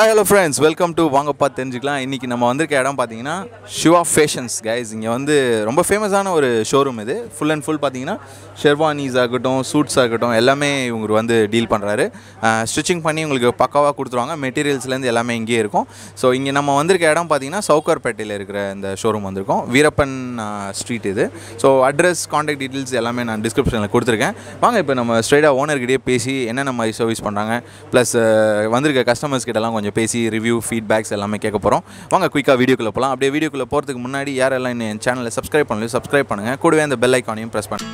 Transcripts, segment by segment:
Hi hello friends welcome to வாங்கப்பா தெரிஞ்சுக்கலாம் இன்றைக்கி நம்ம வந்திருக்க இடம் பார்த்தீங்கன்னா சிவா ஃபேஷன்ஸ் கைஸ் இங்கே வந்து ரொம்ப ஃபேமஸான ஒரு ஷோரூம் இது ஃபுல் அண்ட் ஃபுல் பார்த்தீங்கன்னா ஷெர்வானிஸ் ஆகட்டும் சூட்ஸ் ஆகட்டும் எல்லாமே இவங்க வந்து டீல் பண்ணுறாரு ஸ்டிச்சிங் பண்ணி உங்களுக்கு பக்காவாக கொடுத்துருவாங்க மெட்டீரியல்ஸ்லேருந்து எல்லாமே இங்கேயே இருக்கும் ஸோ இங்கே நம்ம வந்திருக்க இடம் பார்த்தீங்கன்னா சவுகார்பேட்டையில் இருக்கிற இந்த ஷோரூம் வந்திருக்கோம் வீரப்பன் ஸ்ட்ரீட் இது ஸோ அட்ரஸ் காண்டாக்ட் டீட்டெயில்ஸ் எல்லாமே நான் டிஸ்கிரிப்ஷனில் கொடுத்துருக்கேன் வாங்க இப்போ நம்ம ஸ்ட்ரைட்டாக ஓனர்கிட்டயே பேசி என்னென்ன மாதிரி சர்வீஸ் பண்ணுறாங்க ப்ளஸ் வந்திருக்க கஸ்டமர்ஸ் கிட்டலாம் கொஞ்சம் பேசி ரிவ்யூ ஃபீட்பேக்ஸ் எல்லாமே கேட்க போகிறோம் வாங்க குயிக்காக வீடியோக்குள்ளே போகலாம் அப்படியே வீடியோக்குள்ளே போகிறதுக்கு முன்னாடி யாரெல்லாம் இன்னும் என் சேனலை சப்ஸ்கிரைப் பண்ணலையோ சப்ஸ்கிரைப் பண்ணுங்கள் கூடவே அந்த பெல் ஐக்கானையும் ப்ரெஸ் பண்ணுங்க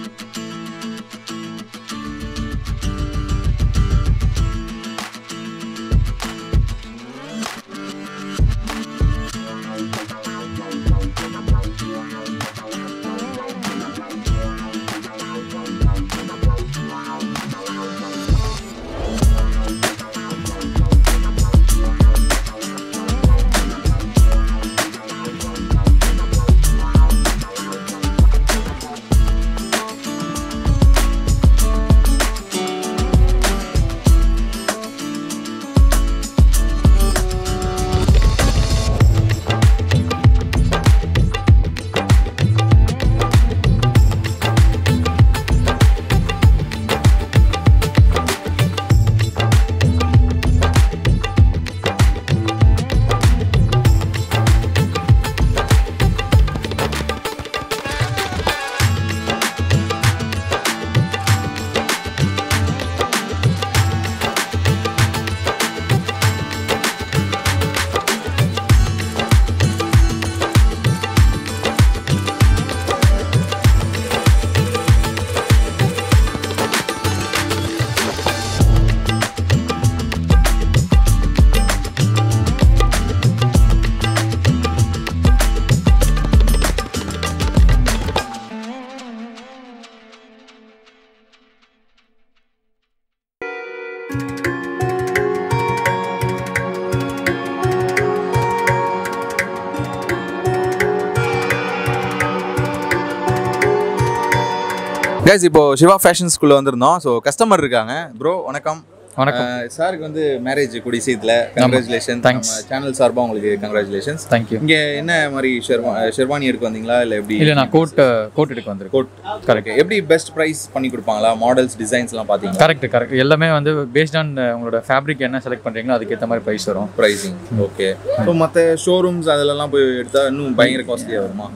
கைஸ் இப்போ சிவா ஃபேஷன் ஸ்கூலில் வந்திருந்தோம் ஸோ கஸ்டமர் இருக்காங்க ப்ரோ வணக்கம் வணக்கம் சாருக்கு வந்து மேரேஜ் கூடிய சீத்தில் கங்க்ராச்சுலேஷன் Thanks. நம்ம சேனல் சார்பாக உங்களுக்கு கங்க்ராச்சுலேஷன்ஸ் தேங்க்யூ இங்கே என்ன மாதிரி ஷெர்வா ஷெர்வானி எடுக்க வந்தீங்களா இல்லை எப்படி இல்லை நான் கோட் கோட் எடுக்க வந்திருக்கேன் கோட் கரெக்ட் எப்படி பெஸ்ட் ப்ரைஸ் பண்ணி கொடுப்பாங்களா மாடல்ஸ் டிசைன்ஸ்லாம் பார்த்தீங்களா கரெக்ட் கரெக்ட் எல்லாமே வந்து பேஸ்ட் ஆன் உங்களோட ஃபேப்ரிக் என்ன செலக்ட் பண்ணுறீங்களோ அதுக்கேற்ற மாதிரி ப்ரைஸ் வரும் ப்ரைஸிங் ஓகே ஸோ மற்ற ஷோரூம்ஸ் அதிலலாம் போய் எடுத்தா இன்னும் பயங்கர காஸ்ட்லியாக வருமா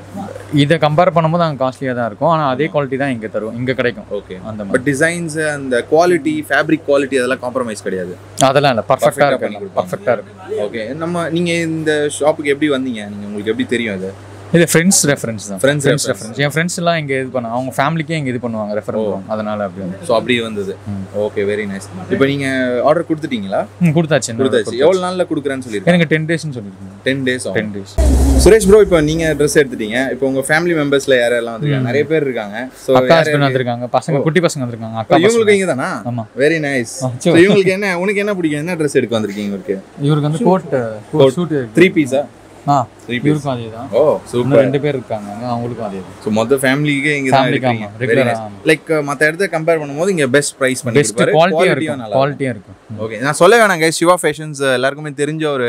இதை கம்பேர் பண்ணும்போது நாங்கள் காஸ்ட்லியாக தான் இருக்கும் ஆனால் அதே குவாலிட்டி தான் இங்கே தருவோம் இங்கே கிடைக்கும் ஓகே அந்த மாதிரி பட் டிசைன்ஸ் அந்த குவாலிட்டி ஃபேப்ரிக் குவாலிட்டி அதெல்லாம் காம்ப்ரமைஸ் கிடையாது அதெல்லாம் இல்லை Perfect-ஆ பர்ஃபெக்டாக பண்ணி இருக்கு கொடுப்பாங்க. பர்ஃபெக்டாக இருக்கு ஓகே நம்ம நீங்கள் இந்த ஷாப்புக்கு எப்படி வந்தீங்க நீங்கள் உங்களுக்கு எப்படி தெரியும் அது இது ஃப்ரெண்ட்ஸ் ரெஃபரன்ஸ் தான் Friends ஃப்ரெண்ட்ஸ் reference. ரெஃபரன்ஸ் என் ஃப்ரெண்ட்ஸ் எல்லாம் இங்கே இது பண்ணுவாங்க அவங்க ஃபேமிலிக்கே இங்கே இது பண்ணுவாங்க ரெஃபர் பண்ணுவாங்க அதனால அப்படி வந்து ஸோ அப்படியே வந்தது ம். ஓகே வெரி நைஸ் இப்போ நீங்கள் ஆர்டர் கொடுத்துட்டீங்களா ம், கொடுத்தாச்சு இன்னும் கொடுத்தாச்சு கொடுத்தாச்சு. எவ்வளோ நாளில் கொடுக்குறேன்னு சொல்லியிருக்கேன் எனக்கு டென் டேஸ்னு சொல்லியிருக்கேன் டென் டேஸ் ஆகும் டென் டேஸ் சுரேஷ் ப்ரோ இப்போ நீங்கள் ட்ரெஸ் எடுத்துட்டீங்க இப்போ உங்கள் ஃபேமிலி மெம்பர்ஸில் யாரெல்லாம் வந்திருக்காங்க நிறைய பேர் இருக்காங்க ஸோ அக்கா ஹஸ்பண்ட் வந்திருக்காங்க பசங்க குட்டி பசங்க வந்திருக்காங்க அக்கா இவங்களுக்கு பசங்க இங்கே தானா ஆமா வெரி நைஸ் ஆ, சரி. இவங்களுக்கு என்ன உனக்கு என்ன பிடிக்கும் என்ன ட்ரெஸ் எடுக்க வந்திருக்கீங்க இவருக்கு இவருக்கு வந்து கோட் Coat. ஷூட் த்ரீ பீஸா ஆ த்ரீ பீஸ் இவருக்கும் அதே தான் ஓ இன்னும் சூப்பர் ரெண்டு பேர் இருக்காங்க அவங்களுக்கும் அதே தான் ஸோ மொத்த ஃபேமிலிக்கு இங்கே தான் Family க்கு இருக்கீங்க ஆமா, வெரி regular நைஸ் ஆ, ஆமா. லைக் மற்ற இடத்த கம்பேர் பண்ணும்போது இங்கே பெஸ்ட் ப்ரைஸ் பண்ணி பெஸ்ட் குவாலிட்டியும் குவாலிட்டியும் இருக்கும் நல்லா குவாலிட்டியும் இருக்கும் ஓகே நான் சொல்ல வேணாங்க சிவா ஃபேஷன்ஸ் எல்லாருக்குமே தெரிஞ்ச ஒரு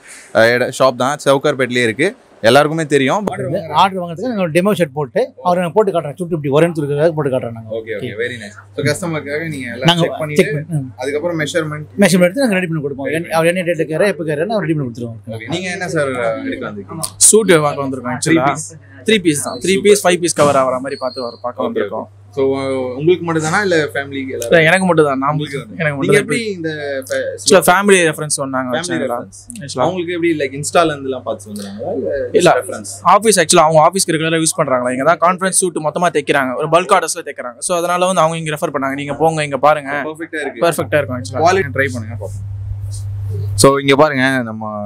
ஷாப் தான் சவுகார்பேட்லேயே இருக்கு எல்லாருக்குமே தெரியும் ஆர்டர் வாங்குறதுக்கு நாங்கள் டெமோ ஷர்ட் போட்டு அவர் எனக்கு போட்டு காட்டுறேன் சுட்டு இப்படி வரேன்னு சொல்லிக்கிறதுக்கு போட்டு காட்டுறோம் நாங்கள் okay okay very nice so கஸ்டமருக்காக நீங்கள் எல்லாம் நாங்கள் செக் செக் பண்ணிட்டு பண்ணி அதுக்கப்புறம் மெஷர்மெண்ட் மெஷர்மெண்ட் எடுத்து நாங்கள் ரெடி பண்ணி கொடுப்போம் என்ன- அவர் என்ன டேட்டில் கேட்குறா எப்போ கேட்குறா அவர் ரெடி பண்ணி கொடுத்துருவோம் ஓகே நீங்கள் என்ன சார் எடுக்க வந்திருக்கீங்க சூட் பார்க்க வந்திருக்கோம் ஆக்சுவலா த்ரீ பீஸ் தான் three piece five piece cover ஆகிற மாதிரி பார்த்து வர பார்க்க வந்திருக்கோம் ஸோ உங்களுக்கு மட்டும் தானா இல்லை ஃபேமிலிக்கு இல்ல எல்லாரும் எனக்கு மட்டும் தான் நான் உங்களுக்கு தான். எனக்கு நீங்க மட்டும் எப்படி இந்த ஆக்சுவலா ஃபேமிலி ரெஃபரன்ஸ் சொன்னாங்க ஃபேமிலி வச்சாங்களா ரெஃபரன்ஸ் அவங்களுக்கு எப்படி லைக் இன்ஸ்டால இருந்துலாம் பார்த்து வந்துறாங்களா இல்ல. இல்ல ரெஃபரன்ஸ் ஆஃபீஸ் ஆக்சுவலா அவங்க ஆஃபீஸ்க்கு ரெகுலராக யூஸ் பண்றாங்களா இங்க தான் கான்ஃபரன்ஸ் சூட் மொத்தமா தைக்கிறாங்க ஒரு பல்க் ஆர்டர்ஸ்ல தைக்கிறாங்க ஸோ அதனால வந்து அவங்க இங்க ரெஃபர் பண்ணாங்க நீங்க போங்க இங்க பாருங்க பெர்ஃபெக்ட்டா இருக்கு பெர்ஃபெக்ட்டா இருக்கும் ஆக்சுவலா குவாலிட்டி ட்ரை பண்ணுங்க பார்ப்போம் ஸோ இங்க பாருங்க நம்ம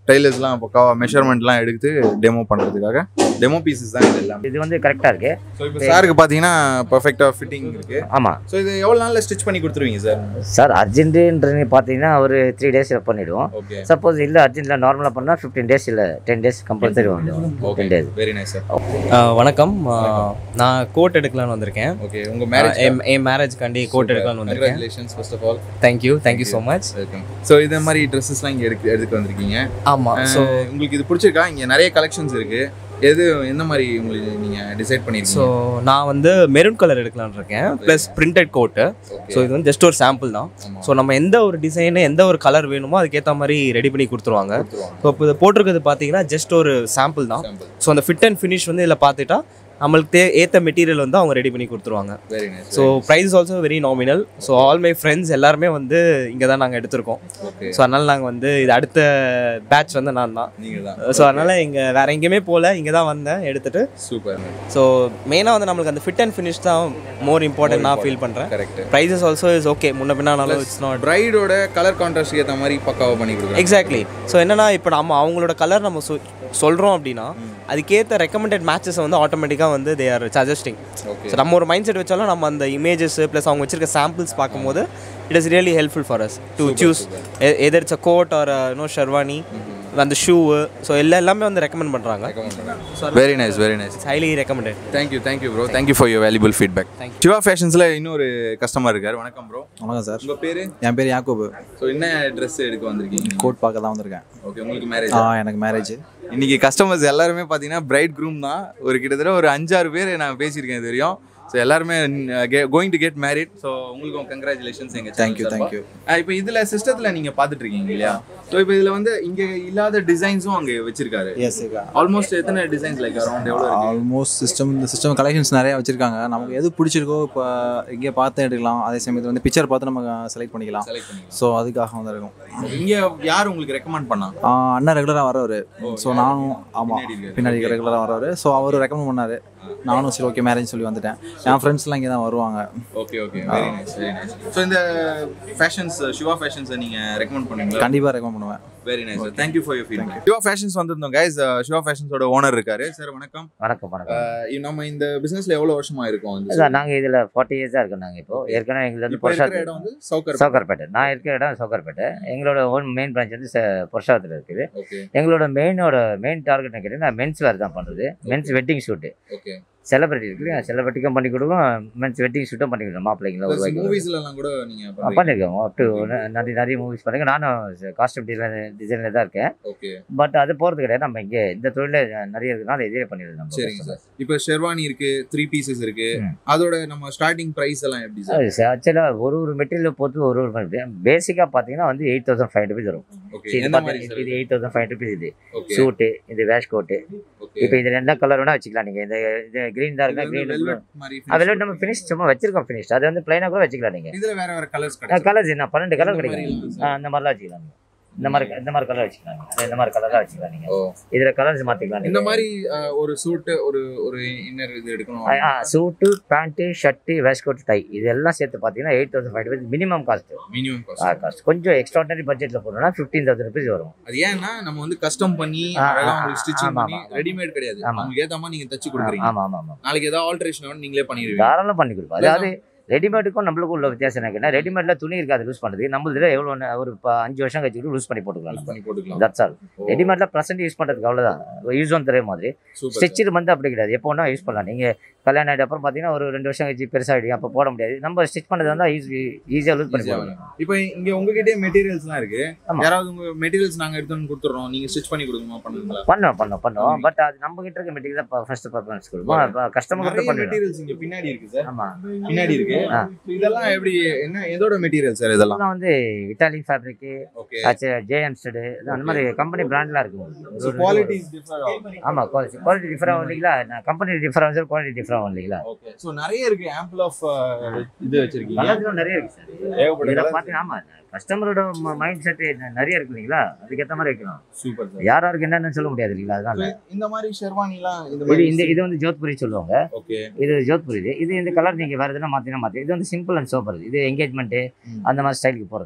டைலர்ஸ்லாம் பக்காவா மெஷர்மெண்ட்லாம் எடுத்து டெமோ பண்ணுறதுக்காக டெமோ பீசஸ் தான் இது எல்லாமே இது வந்து கரெக்டாக இருக்கு ஸோ இப்போ சாருக்கு பார்த்தீங்கன்னா பர்ஃபெக்டாக ஃபிட்டிங் இருக்கு ஆமாம் ஸோ இது எவ்வளோ நாளில் ஸ்டிச் பண்ணி கொடுத்துருவீங்க சார் சார் அர்ஜென்ட்டுன்றது பார்த்தீங்கன்னா ஒரு த்ரீ டேஸில் பண்ணிவிடுவோம் ஓகே சப்போஸ் இல்லை அர்ஜென்ட்டில் நார்மலாக பண்ணால் ஃபிஃப்டீன் டேஸ் இல்லை டென் டேஸ் கம்பல்சரி வந்துடும் okay ten days very nice sir ஆ, வணக்கம் ஆ, நான் கோட் எடுக்கலாம்னு வந்திருக்கேன் ஓகே உங்கள் ஆ, மேரேஜ் என் என் மேரேஜ்க்காண்டி கோட் எடுக்கலாம்னு வந்திருக்கேன் congratulations first of all thank you thank you so much welcome so இதே மாதிரி ட்ரெஸ்ஸஸ்லாம் இங்கே எடுக்க எடுத்துட்டு வந்திருக்கீங்க ஆமாம் ஸோ ஸோ உங்களுக்கு இது பிடிச்சிருக்கா இங்கே நிறைய கலெக்ஷன்ஸ் இருக்கு எது எந்த மாதிரி உங்களுக்கு நீங்கள் டிசைட் ஸோ பண்ணியிருக்கீங்க நான் வந்து மெரூன் கலர் எடுக்கலாம்னு இருக்கேன் ப்ளஸ் பிரிண்டட் கோட்டு ஸோ இது வந்து ஜஸ்ட் ஒரு சாம்பிள் தான் ஸோ நம்ம எந்த ஒரு டிசைனு எந்த ஒரு கலர் வேணுமோ அதுக்கேற்ற மாதிரி ரெடி பண்ணி கொடுத்துருவாங்க ஸோ இப்போ இது போட்டிருக்கிறது பார்த்தீங்கன்னா ஜஸ்ட் ஒரு சாம்பிள் தான் ஸோ அந்த ஃபிட் அண்ட் ஃபினிஷ் வந்து இதில் பார்த்துட்டா நம்மளுக்கு தே ஏற்ற மெட்டீரியல் வந்து அவங்க ரெடி பண்ணி கொடுத்துருவாங்க very nice so price also very nominal so all my friends எல்லாருமே வந்து இங்கே தான் நாங்கள் எடுத்திருக்கோம் ஓகே ஸோ அதனால் நாங்கள் வந்து இது அடுத்த பேட்ச் வந்து நான் தான் நீங்கள் தான் ஸோ அதனால் இங்கே வேற எங்கேயுமே போகல இங்கே தான் வந்தேன் எடுத்துட்டு சூப்பர் ஸோ மெயினாக வந்து நம்மளுக்கு அந்த ஃபிட் அண்ட் ஃபினிஷ் தான் மோர் இம்பார்ட்டன்ட் நான் ஃபீல் பண்ணுறேன் correct prices also is okay முன்ன பின்னாலும் இட்ஸ் நாட் பிரைடோட கலர் கான்ட்ராஸ்ட் ஏற்ற மாதிரி பக்காவாக பண்ணி கொடுக்குறாங்க எக்ஸாக்ட்லி ஸோ என்னன்னா இப்போ நம்ம அவங்களோட கலர் நம்ம சொ சொல்கிறோம் அப்படின்னா அதுக்கேற்ற ரெக்கமெண்டட் மேட்சஸ் வந்து ஆட்டோமேட்டிக்காக வந்து they are suggesting okay so நம்ம ஒரு மைண்ட் செட் வச்சாலும் நம்ம அந்த இமேஜஸ் ப்ளஸ் அவங்க வச்சிருக்க சாம்பிள்ஸ் பார்க்கும்போது it is really helpful for us to choose either it's a coat or no sherwani அந்த ஷூ ஸோ எல்லா எல்லாமே வந்து ரெக்கமெண்ட் பண்ணுறாங்க very nice very nice it's highly recommended thank you thank you bro thank you for your valuable feedback Thank you. Siva ஃபேஷன்ஸில் இன்னொரு customer இருக்கார் வணக்கம் bro வணக்கம் சார் உங்கள் பேர் என் பேர் யாக்கோபு ஸோ என்ன ட்ரெஸ் எடுக்க வந்திருக்கீங்க கோட் பார்க்க தான் வந்திருக்கேன் ஓகே உங்களுக்கு மேரேஜ் ஆ எனக்கு மேரேஜ் இன்னைக்கு கஸ்டமர்ஸ் எல்லாருமே பார்த்தீங்கன்னா பிரைட் க்ரூம் தான் ஒரு கிட்டத்தட்ட ஒரு அஞ்சாறு பேர் நான் பேசியிருக்கேன் இது வரையும் ஸோ எல்லாருமே going to get married so உங்களுக்கும் கங்க்ராச்சுலேஷன்ஸ் எங்கள் Thank you, thank you. இப்போ இதில் சிஸ்டத்தில் நீங்கள் பார்த்துட்டு இருக்கீங்க இல்லையா ஸோ இப்போ இதில் வந்து இங்கே இல்லாத டிசைன்ஸும் அங்கே வச்சிருக்காரு எஸ் ஆல்மோஸ்ட் எத்தனை டிசைன்ஸ் லைக் அரௌண்ட் எவ்வளோ இருக்கு ஆல்மோஸ்ட் சிஸ்டம் இந்த சிஸ்டம் கலெக்ஷன்ஸ் நிறைய வச்சிருக்காங்க நமக்கு எது பிடிச்சிருக்கோ இப்போ இங்கே பார்த்து எடுக்கலாம் அதே சமயத்தில் வந்து பிக்சர் பார்த்து நம்ம செலக்ட் பண்ணிக்கலாம் செலக்ட் பண்ணிக்கலாம் ஸோ அதுக்காக வந்திருக்கோம் இங்கே யார் உங்களுக்கு ரெக்கமெண்ட் பண்ணா ஆ, அண்ணன் ரெகுலராக வரவர் ஸோ நானும் ஆமாம் பின்னாடி இருக்காரு. பின்னாடி ரெகுலராக வரவர் ஸோ அவர் ரெக்கமெண்ட் பண்ணார் நானும் சரி ஓகே மேரேஜ் சொல்லி வந்துட்டேன் என் ஃப்ரெண்ட்ஸ்லாம் இங்கே தான் வருவாங்க okay okay very nice very nice so இந்த ஃபேஷன்ஸ் சிவா ஃபேஷன்ஸை நீங்கள் ரெக்கமெண்ட் பண்ணுவீங்களா கண்டிப்பாக ரெக்கமெண்ட் பண்ணுவேன் very nice thank you for your feedback Siva fashions வந்திருந்தோம் கைஸ் சிவா ஃபேஷன்ஸோட ஓனர் இருக்காரு சார் வணக்கம் வணக்கம் வணக்கம் அஹ் நம்ம இந்த பிசினஸ்ல எவ்வளவு வருஷமா இருக்கோம் வந்து அதான் நாங்கள் இதில் ஃபார்ட்டி இயர்ஸாக இருக்கோம் நாங்கள் இப்போ ஏற்கனவே எங்களுக்கு வந்து இப்போ இருக்கிற பொருஷா இடம் வந்து சவுக்கர் சவுக்கர்பேட்டை நான் இருக்கிற இடம் சவுக்கர்பேட்டை எங்களோட ஓன் மெயின் பிரான்ச் வந்து பொருஷாத்தில் இருக்குது ஓகே எங்களோட மெயினோட மெயின் டார்கெட் கேட்டீங்கன்னா மென்ஸ் வேர் தான் பண்ணுறது men's wedding suit okay celebrity இருக்கு இல்லையா செலிபிரிட்டிக்கும் பண்ணி கொடுக்கும் மென்ஸ் வெட்டிங் ஷூட்டும் பண்ணி கொடுக்கும் மாப்பிள்ளைங்களா ப்ளஸ் உருவாக்கி மூவிஸ்ல எல்லாம் கூட நீங்க கொடுக்கும். பண்ணியிருக்கோம் அப் டு நிறைய நிறைய மூவிஸ் பண்ணிருக்கேன் நானும் காஸ்டியூம் டிசைன் டிசைனில் தான் இருக்கேன் ஓகே பட் அது போகிறது கிடையாது நம்ம இங்கே இந்த தொழில் நிறைய இருக்குனால இதே பண்ணிடுது நம்ம சரிங்க சார் இப்போ ஷெர்வானி இருக்கு த்ரீ பீசஸ் இருக்கு ம். அதோட நம்ம ஸ்டார்டிங் பிரைஸ் எல்லாம் எப்படி சார் ஆக்சுவலாக ஒரு ஒரு மெட்டீரியல் பொறுத்து ஒரு ஒரு பேசிக்காக பார்த்தீங்கன்னா வந்து எயிட் தௌசண்ட் ஃபைவ் ருபீஸ் வரும் ஓகே இது என்ன பாத்தீங்கன்னா மாதிரி சார் இது எயிட் தௌசண்ட் ஃபைவ் ருபீஸ் இது ஓகே சூட்டு இது வேஷ் கோட்டு ஓகே இப்போ இதில் என்ன கலர் வேணால் வச்சுக்கலாம் நீங்கள் இந்த இது க்ரீன் தான் இருக்கா க்ரீன் வெல்வெட் மாதிரி அதில் நம்ம ஃபினிஷ் சும்மா வச்சிருக்கோம் ஃபினிஷ் அது வந்து பிளைனாக கூட வச்சுக்கலாம் நீங்கள் இதுல வேற வேற கலர்ஸ் கிடைக்கும் கலர்ஸ் என்ன பன்னெண்டு கலர் இந்த கிடைக்கும் மாதிரி ஆ, அந்த மாதிரிலாம் வச்சுக்கலாம் நீங்க. இந்த மாதிரி இந்த மாதிரி கலர் வச்சுக்கலாம் நீங்க. இந்த மாதிரி கலர்லாம் வச்சுக்கலாம் நீங்கள் ஓ இதில் கலர்ஸ் மாற்றிக்கலாம் இந்த மாதிரி அஹ், ஒரு சூட் ஒரு ஒரு இன்னர் இது எடுக்கணும் suit pant shirt vest coat tie இது எல்லாம் சேர்த்து பார்த்தீங்கன்னா eight thousand five rupees minimum cost minimum cost cost கொஞ்சம் எக்ஸ்ட்ராடனரி பட்ஜெட்டில் போனோம்னா ஃபிஃப்டீன் தௌசண்ட் ருபீஸ் வரும் அது ஏன்னா நம்ம வந்து கஸ்டம் பண்ணி ஆ, அழகா ஆ, உங்களுக்கு ஸ்டிச்சிங் ஆமா, பண்ணி ஆமா. ரெடிமேட் கிடையாது ஆமா. உங்களுக்கு ஏத்த மாதிரி நீங்க தச்சு கொடுக்குறீங்க ஆமாம் ஆமாம் ஆமாம் நாளைக்கு ஏதாவது ஆல்ட்ரேஷன் வேணும் நீங்களே பண்ணிடுவீங்க தாராளம் பண்ணி கொடுப்போம் அதாவது ரெடிமேடுக்கும் நம்மளுக்கும் உள்ள வித்தியாசம் என்ன கேட்டால் ரெடிமேட்ல துணி இருக்காது லூஸ் பண்ணுறது நம்ம இதில் எவ்வளோ நே- ஒரு ப- அஞ்சு வருஷம் கழிச்சு லூஸ் பண்ணி போட்டுக்கலாம் யூஸ் பண்ணி போட்டுக்கலாம் தட்ஸ் ஆல் ரெடிமேட்ல ப்ரெசென்ட் யூஸ் பண்ணுறதுக்கு அவ்வளோதான் யூஸ் ஒன் தரே மாதிரி சூப்பர் ஸ்டிச்சில் வந்து அப்படி கிடையாது எப்போ வேணா யூஸ் பண்ணலாம் நீங்கள் கல்யாணம் ஆகிட்ட அப்புறம் பார்த்தீங்கன்னா ஒரு ரெண்டு வருஷம் கழிச்சு பெருசாகிடும் அப்போ போட முடியாது நம்ம ஸ்டிச் பண்ணது வந்து ஈஸி ஈஸியாக லூஸ் பண்ணி போடலாம் இப்போ இங்க உங்ககிட்டயே மெட்டீரியல்ஸ்லாம் இருக்கு ஆமா. யாராவது உங்க மெட்டீரியல்ஸ் நாங்க எடுத்து வந்து கொடுத்துறோம் நீங்க ஸ்டிச் பண்ணி கொடுக்குமா பண்ணுங்களா பண்ணோம் பண்ணோம் பண்ணுவோம் பட் அது நம்ம கிட்ட இருக்க மெட்டீரியல் தான் ஃபர்ஸ்ட் பர்ஃபார்மன்ஸ் கொடுப்போம் இப்போ கஸ்டமர் நிறைய கிட்ட பண்ணிடுவோம் மெட்டீரியல்ஸ் இங்க பின்னாடி இருக்கு சார் ஆமாம் பின்னாடி இருக்கு ஆ. இதெல்லாம் எப்படி என்ன எதோட மெட்டீரியல் சார் இதெல்லாம் இதெல்லாம் வந்து இட்டாலிக் ஃபேப்ரிக்கு ஓகே ஜேஎம்ஸ்டடு அந்த மாதிரி கம்பெனி பிராண்ட்லாம் இருக்கு ஸோ குவாலிட்டி இஸ் டிஃபரெண்ட் ஆமாம் குவாலிட்டி குவாலிட்டி டிஃபரெண்ட் இல்லைங்களா கம்பெனி டிஃபரென்ஸ் குவாலிட்டி டிஃபரெண்ட் இல்லைங்களா ஓகே ஸோ நிறைய இருக்கு ஆம்பிள் ஆஃப் இது வச்சிருக்கீங்க கலர்ஸும் நிறைய இருக்கு சார் ஏகப்பட்ட இதில் colours. பார்த்தீங்கன்னா ஆமாம் கஸ்டமரோட மைண்ட் செட் நிறைய இருக்கு இல்லைங்களா அதுக்கேற்ற மாதிரி வைக்கணும் சூப்பர் சார் யார் யாருக்கு என்னன்னு சொல்ல முடியாது இல்லைங்களா அதனால இந்த மாதிரி ஷெர்வானிலாம் இந்த இது மாதிரி இந்த இது வந்து ஜோத்புரி சொல்லுவாங்க ஓகே இது ஜோத்புரி இது இது இந்த கலர் நீங்கள் வேறு எதுனா மாற்றினா மாற்றி இது வந்து சிம்பிள் அண்ட் சோப்பர் இது என்கேஜ்மெண்ட்டு ம். அந்த மாதிரி ஸ்டைலுக்கு போகிறது இது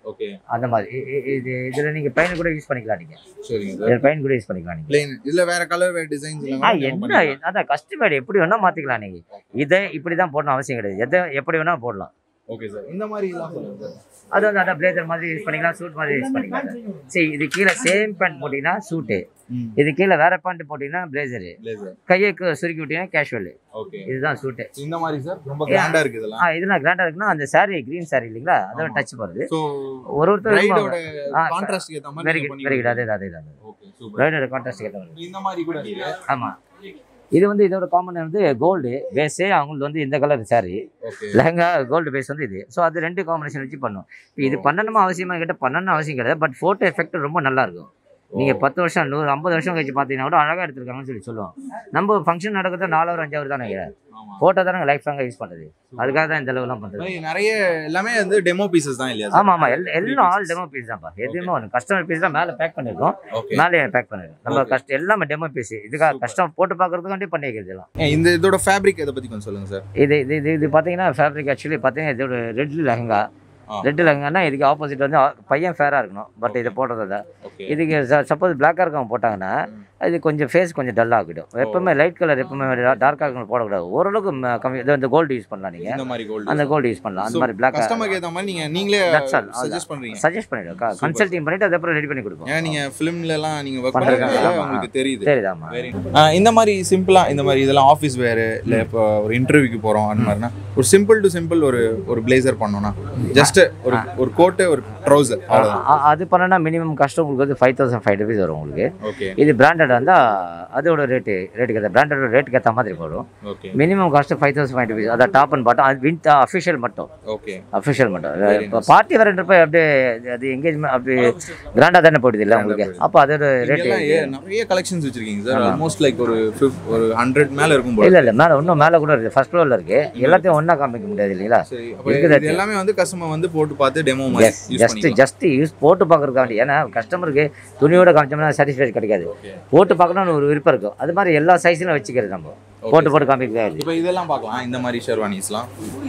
ஓகே அந்த மாதிரி இ- இ- இது இதில் நீங்கள் பெயின் கூட யூஸ் பண்ணிக்கலாம் நீங்கள் சரிங்க சார் இதில் பெயின் கூட யூஸ் பண்ணிக்கலாம் நீங்கள் பிளெயின் இதுல வேற கலர் வேற டிசைன்ஸ் ஆ என்ன அதான் கஸ்டமர் எப்படி வேணால் மாற்றிக்கலாம் நீங்கள் இதை இப்படி தான் போடணும் அவசியம் கிடையாது எதை எப்படி வேணால் போடலாம் ஓகே சார் இந்த மாதிரி எல்லாம் சொல்லுங்க சார் அது வந்து அதான் பிளேசர் மாதிரி யூஸ் பண்ணிக்கலாம் சூட் மாதிரி யூஸ் பண்ணிக்கலாம் சரி இது கீழே சேம் பேண்ட் போட்டிங்கன்னா சூட்டு ம். இது கீழே வேற பேண்ட் போட்டிங்கன்னா பிளேசரு பிளேசர் கையை கு- சுருக்கி விட்டீங்கன்னா கேஷுவல் ஓகே இதுதான் சூட்டு இந்த மாதிரி சார் ரொம்ப கிராண்டா இருக்கு இதெல்லாம் ஆ இதெல்லாம் கிராண்டாக இருக்குன்னா அந்த saree க்ரீன் saree இல்லைங்களா அதோட ஆமா. டச் வருது சோ ஒரு ஒருத்தர் பிரைடோட ஆ, கான்ட்ராஸ்ட் ஏத்த மாதிரி வெரி குட் வெரி குட் அதே தான் அதே தான் ஓகே சூப்பர் பிரைடோட கான்ட்ராஸ்ட் கேட்ட வருது இந்த மாதிரி கூட இருக்கு ஆமாம் இது வந்து இதோட காமன் வந்து கோல்டு பேஸே அவங்களுக்கு வந்து இந்த கலர் saree ஓகே லெஹங்கா கோல்டு பேஸ் வந்து இது ஸோ அது ரெண்டு காம்பினேஷன் வச்சு பண்ணும் இப்போ இது பண்ணணுமா அவசியமா கிட்ட பண்ணணும் அவசியம் கிடையாது பட் ஃபோட்டோ எஃபெக்ட் ரொம்ப நல்லா இருக்கும் நீங்கள் பத்து வருஷம் நூறு ஐம்பது வருஷம் கழிச்சு பார்த்தீங்கன்னா கூட அழகாக எடுத்திருக்காங்கன்னு சொல்லி சொல்லுவோம் நம்ம ஃபங்க்ஷன் நடக்கிறது நாலு ஒரு அஞ்சாவது தானே ஆமா ஃபோட்டோ தானே லைஃப் லாங்காக யூஸ் பண்ணுறது அதுக்காக தான் இந்த அளவுலாம் பண்ணுறது மாதிரி நிறைய எல்லாமே வந்து டெமோ பீசஸ் தான் இல்லையா சார் ஆமாம் ஆமாம் எல்லாம் எல்லாம் ஆல் டெமோ பீஸ் தான்ப்பா எதுவுமே ஒன்று கஸ்டமர் பீஸ் தான் மேலே பேக் பண்ணியிருக்கோம் ஓகே மேலே பேக் பண்ணிருக்கோம் நம்ம Okay. கஷ்டம் எல்லாமே டெமோ பீஸ் இதுக்காக Super. கஸ்டம் போட்டு பார்க்கறதுக்காண்டி பண்ணி வைக்கிறது எல்லாம் இந்த இதோட ஃபேப்ரிக் எதை பத்தி கொஞ்சம் சொல்லுங்க சார் இது இது இது இது பார்த்தீங்கன்னா ஃபேப்ரிக் ஆக்சுவலி பார்த்தீங்கன்னா இதோட ரெட் லெஹங்கா ஆ. ரெட் லெஹங்கானா இதுக்கு ஆப்போசிட் வந்து ஆ- பையன் ஃபேராக இருக்கணும் பட் இதை போடுறத ஓகே இதுக்கு சப்போஸ் பிளாக்காக இருக்கவங்க போட்டாங்கன்னா இது கொஞ்சம் ஃபேஸ் கொஞ்சம் டல் ஆகிடும் எப்பவுமே லைட் கலர் எப்பவுமே டார்க்காக இருக்கவங்க போடக்கூடாது ஓரளவுக்கு ம- கம்மி இது வந்து கோல்டு யூஸ் பண்ணலாம் நீங்கள் இந்த மாதிரி கோல்டு அந்த கோல்டு யூஸ் பண்ணலாம் அந்த மாதிரி பிளாக் கஸ்டமருக்கு ஏத்த மாதிரி நீங்க நீங்களே That's all. சஜஸ்ட் பண்றீங்க சஜஸ்ட் பண்ணிவிடும் கன்சல்டிங் பண்ணிவிட்டு அதுக்கப்புறம் ரெடி பண்ணி கொடுப்போம் ஏன்னா நீங்க ஃபிலிம்ல எல்லாம் நீங்க ஒர்க் பண்றதுனால, பண்றதுனால ஆமா. உங்களுக்கு தெரியுது தெரியுதாம்மா Very good. ஆ, இந்த மாதிரி சிம்பிளா இந்த மாதிரி இதெல்லாம் ஆஃபீஸ் வேறு இல்ல இப்போ ஒரு இன்டர்வியூக்கு போறோம் அந்த மாதிரினா ஒரு சிம்பிள் டு சிம்பிள் ஒரு ஒரு பிளேசர் பண்ணோம்னா ஜஸ்ட் ஒரு ஒரு கோட்டு ஒரு ட்ரௌசர் அவ்வளவுதான் அ- அது பண்ணனா மினிமம் கஷ்டம் உங்களுக்கு வந்து ஃபைவ் தௌசண்ட் ஃபைவ் ருபீஸ் வரும் உங்களுக்கு ஓகே இது பிராண்டட் வந்தால் அதோட ரேட்டு ரேட்டுக்கு ஏற்ற பிராண்டட் ரேட்டுக்கு ஏற்ற மாதிரி போடும் okay minimum cost five thousand five rupees அதான் டாப் அண்ட் பாட்டம் அது வின் அஃபிஷியல் மட்டும் ஓகே அஃபிஷியல் மட்டும் Very இப்போ பார்ட்டி வரன்றப்ப அப்படியே அது எங்கேஜ்மெண்ட் அப்படி கிராண்டாக தானே போடுது இல்லை உங்களுக்கு அப்போ அதோட ரேட்டு இங்கெல்லாம் ஏ- நிறைய கலெக்ஷன்ஸ் வச்சிருக்கீங்க சார் ஆல்மோஸ்ட் லைக் ஒரு fif- ஒரு ஹண்ட்ரட் மேல இருக்கும் போல இல்லை இல்லை மேலே இன்னும் மேலே கூட இருக்குது ஃபர்ஸ்ட் ஃப்ளோரில் இருக்குது எல்லாத்தையும் ஒன்றா காமிக்க முடியாது இல்லைங்களா சரி அப்ப இருக்குது இது எல்லாமே வந்து கஸ்டமர் வந்து போட்டு பார்த்து டெமோ மாதிரி எஸ் யூஸ் ஜஸ்ட் பண்ணிக்கலாம் ஜஸ்ட் யூஸ் போட்டு பார்க்குறதுக்காண்டி ஏன்னா கஸ்டமருக்கு துணியோட காமிச்சோம்னா சாட்டிஸ்ஃபை கிடைக்காது ஓகே போட்டு பார்க்கணும்னு ஒரு விருப்பம் இருக்கும் அது மாதிரி எல்லா சைஸ்லையும் வச்சுக்கிறது நம்ம போட்டு போட்டு காமிக்கிறது இப்போ இதெல்லாம் பார்க்கலாம் இந்த மாதிரி ஷெர்வானிஸ்லாம்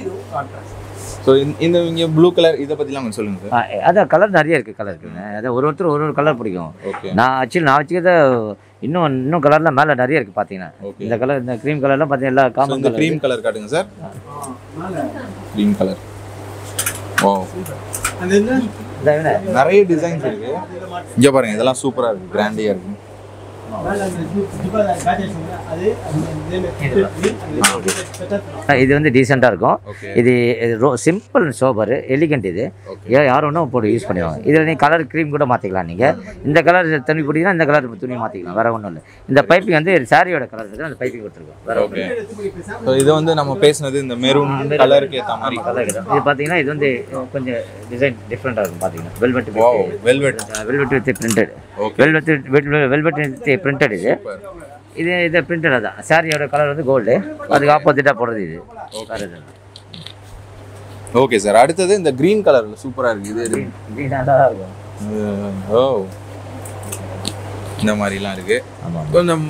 ஸோ இந்த இங்கே ப்ளூ கலர் இதை பற்றிலாம் கொஞ்சம் சொல்லுங்க சார் ஆ, அதான் கலர் நிறைய இருக்குது கலர் இருக்குங்க அதான் ஒரு ஒருத்தர் ஒரு ஒரு கலர் பிடிக்கும் ஓகே நான் ஆக்சுவலி நான் வச்சுக்கிறத இன்னும் இன்னும் கலர்லாம் மேலே நிறைய இருக்குது பார்த்தீங்கன்னா ஓகே இந்த கலர் இந்த க்ரீம் கலர்லாம் பார்த்தீங்கன்னா எல்லா ஸோ காமன் இந்த கலர் க்ரீம் கலர் காட்டுங்க சார் க்ரீம் கலர் ஓ நிறைய டிசைன்ஸ் இருக்கு இங்க பாருங்க இதெல்லாம் சூப்பரா இருக்கு கிராண்டியா இருக்கு இது வந்து டீசெண்டாக இருக்கும் ஓகே இது சிம்பிள் சோபர் எலிகண்ட் இது ஓகே ஏன் யார் வேணா போட்டு யூஸ் பண்ணுவாங்க இதில் நீங்கள் கலர் க்ரீம் கூட மாற்றிக்கலாம் நீங்கள் இந்த கலர் துணி போட்டிங்கன்னா இந்த கலர் துணி மாற்றிக்கலாம் வேற ஒன்றும் இல்லை இந்த பைப்பிங் வந்து சாரியோட கலர் இருக்குது அந்த பைப்பிங் கொடுத்துருக்கோம் வேற ஓகே ஸோ இது வந்து நம்ம பேசுனது இந்த மெரூன் கலருக்கு ஏத்த மாதிரி கலர் இது பார்த்தீங்கன்னா இது வந்து கொஞ்சம் டிசைன் டிஃப்ரெண்ட்டாக இருக்கும் பார்த்தீங்கன்னா velvet wow velvet velvet with printed okay velvet velvet with printed இது இது இது பிரிண்டட் தான் சாரியோட கலர் வந்து கோல்டு அதுக்கு ஆப்போசிட்டாக போடுறது இது வேற இது ஓகே சார் அடுத்தது இந்த கிரீன் கலர்ல சூப்பரா இருக்கு இது எது? டீசெண்டாக தான் இருக்கும் அஹ், ஓ இந்த மாதிரிலாம் இருக்கு ஆமாம் கொஞ்சம்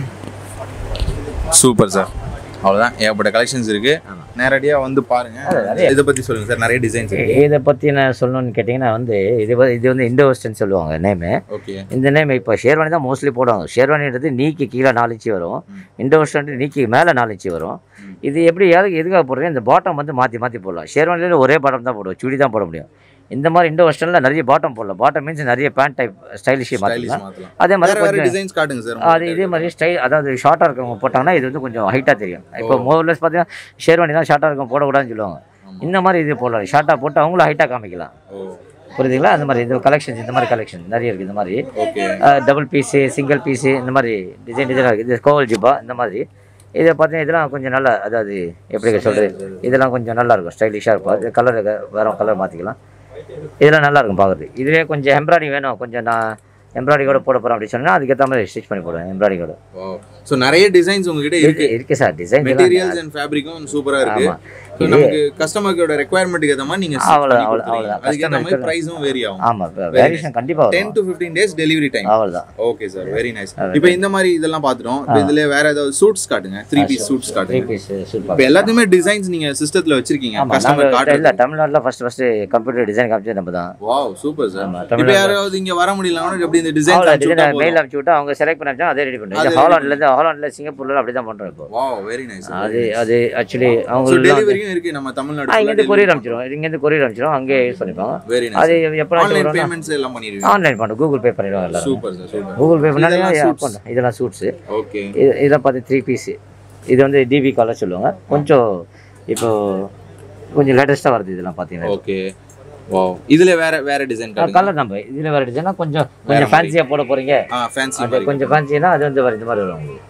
சூப்பர் சார் அவ்வளோதான் ஏகப்பட்ட கலெக்ஷன்ஸ் இருக்கு ஆமா. நேரடியா வந்து பாருங்க இதை பத்தி சொல்லுங்க சார் நிறைய டிசைன்ஸ் இருக்கு இதை பற்றி நான் சொல்லணும்னு கேட்டிங்கன்னா வந்து இது வ- இது வந்து இண்டோ வெஸ்டர்ன் சொல்லுவாங்க நேமு ஓகே இந்த நேம் இப்போ ஷேர்வானி தான் மோஸ்ட்லி போடுவாங்க ஷேர்வானின்றது நீக்கி கீழே நாலு இன்ச்சு வரும் இண்டோ வெஸ்டர்ன் நீக்கி மேலே நாலு இன்ச்சு வரும் இது எப்படி எதுக்கு எதுக்காக போடுறேன் இந்த பாட்டம் வந்து மாற்றி மாற்றி போடலாம் ஷேர்வானியில் ஒரே பாட்டம் தான் போடுவோம் சுடி தான் போட முடியும் இந்த மாதிரி இண்டோ வெஸ்டர்னில் நிறைய பாட்டம் போடலாம் பாட்டம் மீன்ஸ் நிறைய பேண்ட் டைப் ஸ்டைலிஷே ஸ்டைலிஷ் மாற்றிக்கலாம் மாத்தலாம் அதே மாதிரி வேற வேற கொஞ்சம் டிசைன்ஸ் காட்டுங்க சார் அது இதே மாதிரி ஸ்டைல் அதாவது ஷார்ட்டாக இருக்கவங்க போட்டாங்கன்னா இது வந்து கொஞ்சம் ஹைட்டாக தெரியும் இப்போ மோர்லெஸ் பார்த்தீங்கன்னா ஷேர்வானி தான் ஷார்ட்டாக இருக்கும் போடக்கூடாதுன்னு சொல்லுவாங்க ஆமா. இந்த மாதிரி இது போடலாம் ஷார்ட்டாக போட்டு அவங்களும் ஹைட்டாக காமிக்கலாம் ஓ புரியுதுங்களா அந்த மாதிரி இந்த கலெக்ஷன்ஸ் இந்த மாதிரி கலெக்ஷன் நிறைய இருக்குது இந்த மாதிரி okay double piece single piece இந்த மாதிரி டிசைன் டிசைனாக இருக்குது இது கோவல் ஜிப்பா இந்த மாதிரி இதை பார்த்தீங்கன்னா இதெல்லாம் கொஞ்சம் நல்லா அதாவது எப்படி சொல்கிறது இதெல்லாம் கொஞ்சம் நல்லா இருக்கும் ஸ்டைலிஷாக இருக்கும் இது கலர் வேறு கலர் மாற்றிக்கலாம் இதெல்லாம் நல்லா இருக்கும் பார்க்குறது இதுவே கொஞ்சம் எம்ப்ராய்டிங் வேணும் கொஞ்சம் நான் எம்ப்ராய்டரி கூட போட போகிறோம் அப்படின்னு சொன்னால் அதுக்கேற்ற மாதிரி ஸ்டிச் பண்ணி போடுவேன் எம்ப்ராய்டரி கூட ஸோ நிறைய டிசைன்ஸ் உங்ககிட்ட இருக்கு இருக்கு சார் டிசைன் மெட்டீரியல்ஸ் அண்ட் ஃபேப்ரிக்கும் சூப்பரா இருக்கு ஆமாம் ஸோ நமக்கு கஸ்டமர்க்கோட ரெக்குவயர்மெண்ட்டுக்கு ஏற்ற மாதிரி நீங்க stitch அவ்வளோ பண்ணி அவ்வளோ கொடுத்துருவீங்க. அவ்வளோதான் அதுக்கு ஏற்ற மாதிரி கஸ்டமர் ப்ரைஸும் வேரி ஆகும் ஆமாம் வேரியேஷன் கண்டிப்பாக டென் வரும் to fifteen days delivery time அவ்வளோதான் ஓகே சார் வெரி நைஸ் இப்போ இந்த மாதிரி இதெல்லாம் பார்த்துட்டோம் இப்போ இதுல வேற ஏதாவது சூட்ஸ் காட்டுங்க த்ரீ பீஸ் சூட்ஸ் த்ரீ காட்டுங்க பீஸ் சூட் இப்போ எல்லாத்தையுமே டிசைன்ஸ் நீங்க சிஸ்டத்துல வச்சிருக்கீங்க ஆமாம் கஸ்டமர் நாங்கள் இல்லை காட்டுறது தமிழ்நாட்டில் ஃபர்ஸ்ட் ஃபர்ஸ்ட் கம்ப்யூட்டர் டிசைன் காமிச்சது நம்ம தான் வாவ் சூப்பர் சார் ஆமா, இப்போ தமிழ்நாட்டுல- யாராவது இங்க வர முடியலன்னா எப்படி இந்த அவ்வளோ டிசைன் டிசைன் மெயில் அனுப்பிச்சு விட்டு அவங்க செலக்ட் பண்ணி அனுப்பிச்சா அதே ரெடி பண்ணுறோம் அது இது ஹாலாண்ட்லேருந்து ஹாலாண்டில் சிங்கப்பூர்ல அப்படி தான் பண்ணுறோம் இப்போ வாவ் வெரி நைஸ் அது அது ஆக்சுவலி ஸோ அவங்க டெலிவரியும் இருக்கு நம்ம தமிழ்நாடு இங்கேருந்து கொரியர் அனுப்பிச்சிடும் இங்கேருந்து கொரியர் அனுப்பிச்சிடும் அங்கேயே யூஸ் பண்ணிப்பாங்க வெரி அது நைஸ் எப்போ ஆன்லைன் பேமெண்ட்ஸ் எல்லாம் பண்ணிடுவீங்க ஆன்லைன் பண்ணுறோம் கூகுள் பே பண்ணிடுவாங்க எல்லாரும் super sir super Google Pay இதெல்லாம் பண்ணாலே suits. அக்கௌண்ட் இதெல்லாம் சூட்ஸு ஓகே இது இதெல்லாம் பார்த்து த்ரீ பீஸு இது வந்து டிபி காலர் சொல்லுவாங்க கொஞ்சம் இப்போ கொஞ்சம் லேட்டஸ்ட்டாக வருது இதெல்லாம் பார்த்தீங்கன்னா ஓகே வாவ் இதுல வேற வேற டிசைன் காட்டுங்க கலர் நம்ம இதில் வேறு டிசைனா கொஞ்சம் வேற கொஞ்சம் மாதிரி. ஃபேன்சியாக போட போகிறீங்க ஆ ஃபேன்சி அது மாதிரி கொஞ்சம் ஃபேன்சினா அது வந்து வரும் இந்த மாதிரி வரும் உங்களுக்கு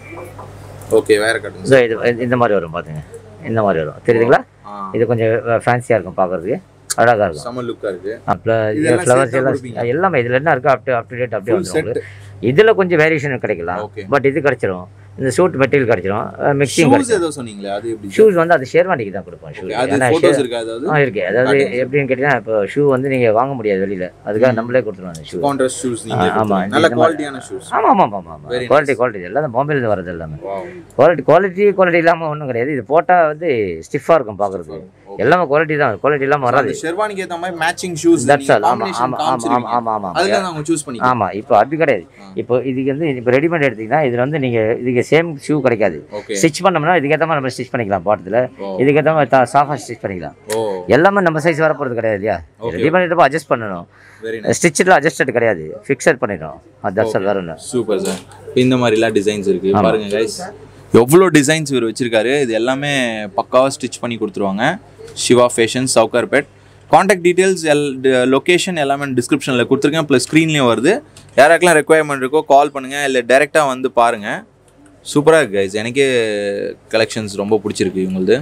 ஓகே வேற காட்டுங்க ஸோ இது இந்த மாதிரி வரும் பார்த்துங்க இந்த மாதிரி வரும் தெரியுதுங்களா ஆ இது கொஞ்சம் ஃபேன்சியாக இருக்கும் பார்க்கறதுக்கு அழகாக இருக்கும் செம லுக்கா இருக்கு அப்புறம் இதெல்லாம் ஃப்ளவர்ஸ் சேர்த்தா எல்லாம் கொடுப்பீங்க? எல்லாமே இதில் என்ன இருக்கோ up to up to date அப்படியே ஃபுல் வந்துடும் செட் உங்களுக்கு இதில் கொஞ்சம் வேரியேஷன் கிடைக்கலாம் ஓகே பட் இது கிடைச்சிரும் இந்த சூட் மெட்டீரியல் கிடைச்சிரும் மிக்சிங் ஷூஸ் கிடைச்சிரும் ஏதோ சொன்னீங்களே அது எப்படி ஷூஸ் வந்து அது ஷேர்வாண்டிக்கு தான் கொடுப்போம் ஷூ Okay, அது ஏன்னா போட்டோஸ் share- இருக்கா அதாவது ஆ இருக்கு அதாவது காட்டுங்க. எப்படின்னு கேட்டீங்கன்னா இப்போ ஷூ வந்து நீங்கள் வாங்க முடியாது வெளியில் அதுக்காக நம்மளே கொடுத்துருவோம் அந்த ஷூ கான்ட்ராஸ்ட் ஷூஸ் நீங்க ஆ, ஆமா, கொடுத்தீங்க. நல்ல இந்த மாதிரி- குவாலிட்டியான ஷூஸ் ஆமாம் ஆமாம் ஆமாம் ஆமாம் Very குவாலிட்டி nice. குவாலிட்டி எல்லாம் பாம்பேலேருந்து வரது எல்லாமே வாவ் குவாலிட்டி குவாலிட்டி குவாலிட்டி இல்லாமல் ஒன்றும் கிடையாது இது போட்டால் வந்து ஸ்டிஃபாக இருக்கும் பார்க்குறதுக்கு எல்லாமே குவாலிட்டி தான் குவாலிட்டி இல்லாமல் வராது அந்த ஷெர்வானிக்கு ஏத்த மாதிரி மேட்சிங் ஷூஸ் தட்ஸ் ஆல் ஆமாம் காம்பினேஷன் ஆமாம் ஆமாம் ஆமாம் காமிச்சிருக்கீங்க ஆமாம் ஆமாம் அதுல நாங்க சூஸ் பண்ணிக்கலாம் ஆமாம் இப்போ அப்படி கிடையாது இப்போ இதுக்கு வந்து இப்போ ரெடிமேட் எடுத்தீங்கன்னா இதில் வந்து நீங்கள் இதுக்கு சேம் ஷூ கிடைக்காது ஓகே ஸ்டிச் பண்ணோம்னா இதுக்கேற்ற மாதிரி நம்ம ஸ்டிச் பண்ணிக்கலாம் பாட்டத்தில் ஓ இதுக்கேற்ற மாதிரி சாஃபாக ஸ்டிச் பண்ணிக்கலாம் ஓ எல்லாமே நம்ம சைஸ் வர போகிறது கிடையாது இல்லையா Okay. ரெடிமேட் எடுப்போ அட்ஜஸ்ட் பண்ணணும் வெரி நைஸ் ஸ்டிச்சில் அட்ஜஸ்டட் கிடையாது ஃபிக்ஸட் பண்ணிடும் அது தட்ஸ் ஆல் வேறு இல்லை சூப்பர் சார் இந்த மாதிரிலாம் டிசைன்ஸ் இருக்கு ஆமா. பாருங்க கைஸ் எவ்வளோ டிசைன்ஸ் இவர் வச்சிருக்காரு இது எல்லாமே பக்காவாக ஸ்டிச் பண்ணி கொடுத்துருவாங்க Siva fashion Sowcarpet contact details எல் லொக்கேஷன் எல்லாமே டிஸ்கிரிப்ஷனில் கொடுத்துருக்கேன் ப்ளஸ் ஸ்க்ரீன்லேயும் வருது யாராக்கெல்லாம் ரெக்குவயர்மெண்ட் இருக்கோ கால் பண்ணுங்கள் இல்லை டேரெக்டாக வந்து பாருங்கள் சூப்பராக இருக்கு கைஸ் எனக்கே கலெக்ஷன்ஸ் ரொம்ப பிடிச்சிருக்கு இவங்களுது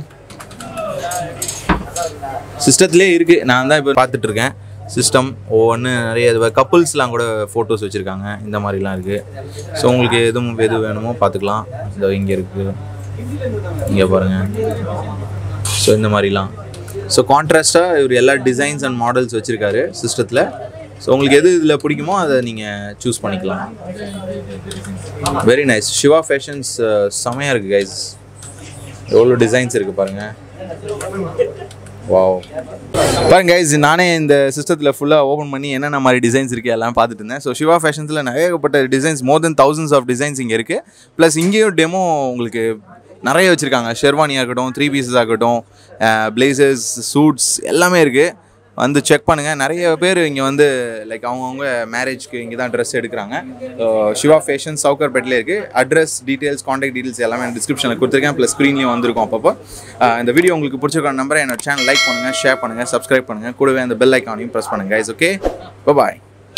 சிஸ்டத்துலேயே இருக்குது நான் தான் இப்போ பார்த்துட்டு இருக்கேன் சிஸ்டம் ஒவ்வொன்று நிறைய இது கப்புள்ஸ்லாம் கூட ஃபோட்டோஸ் வச்சுருக்காங்க இந்த மாதிரிலாம் இருக்குது ஸோ உங்களுக்கு எதுவும் எது வேணுமோ பார்த்துக்கலாம் இந்த இங்கே இருக்குது இங்கே பாருங்கள் ஸோ இந்த மாதிரிலாம் ஸோ கான்ட்ராஸ்ட்டாக இவர் எல்லா டிசைன்ஸ் அண்ட் மாடல்ஸ் வச்சுருக்காரு சிஸ்டத்தில் ஸோ உங்களுக்கு எது இதில் பிடிக்குமோ அதை நீங்கள் சூஸ் பண்ணிக்கலாம் வெரி நைஸ் சிவா ஃபேஷன்ஸ் செமையாக இருக்குது கைஸ் எவ்வளோ டிசைன்ஸ் இருக்குது பாருங்கள் வாவ் பாருங்க கைஸ் நானே இந்த சிஸ்டத்தில் ஃபுல்லாக ஓப்பன் பண்ணி என்னென்ன மாதிரி டிசைன்ஸ் இருக்குது எல்லாம் பார்த்துட்டு இருந்தேன் ஸோ சிவா ஃபேஷன்ஸில் நிறையப்பட்ட designs more then thousands of designs இங்கே இருக்குது ப்ளஸ் இங்கேயும் டெமோ உங்களுக்கு நிறைய வச்சுருக்காங்க ஷெர்வானியாக இருக்கட்டும் த்ரீ பீசஸ் ஆகட்டும் பிளேசர்ஸ் சூட்ஸ் எல்லாமே இருக்குது வந்து செக் பண்ணுங்கள் நிறைய பேர் இங்கே வந்து லைக் அவங்கவுங்க மேரேஜ்க்கு இங்கே தான் ட்ரெஸ் எடுக்கிறாங்க சிவா ஃபேஷன் சவுக்கர்பேட்டில் இருக்குது அட்ரஸ் டீட்டெயில்ஸ் காண்டாக்ட் டீட்டெயில்ஸ் எல்லாமே டிஸ்கிரிப்ஷனில் கொடுத்துருக்கேன் ப்ளஸ் ஸ்க்ரீன்லேயும் வந்திருக்கும் அப்பப்போ அஹ் இந்த வீடியோ உங்களுக்கு பிடிச்சிருக்க நம்பரை என்னோட சேனல் லைக் பண்ணுங்கள் ஷேர் பண்ணுங்கள் சப்ஸ்கிரைப் பண்ணுங்கள் கூடவே அந்த பெல் ஐக்கானையும் ப்ரெஸ் பண்ணுங்கள் கைஸ் ஓகே பாய்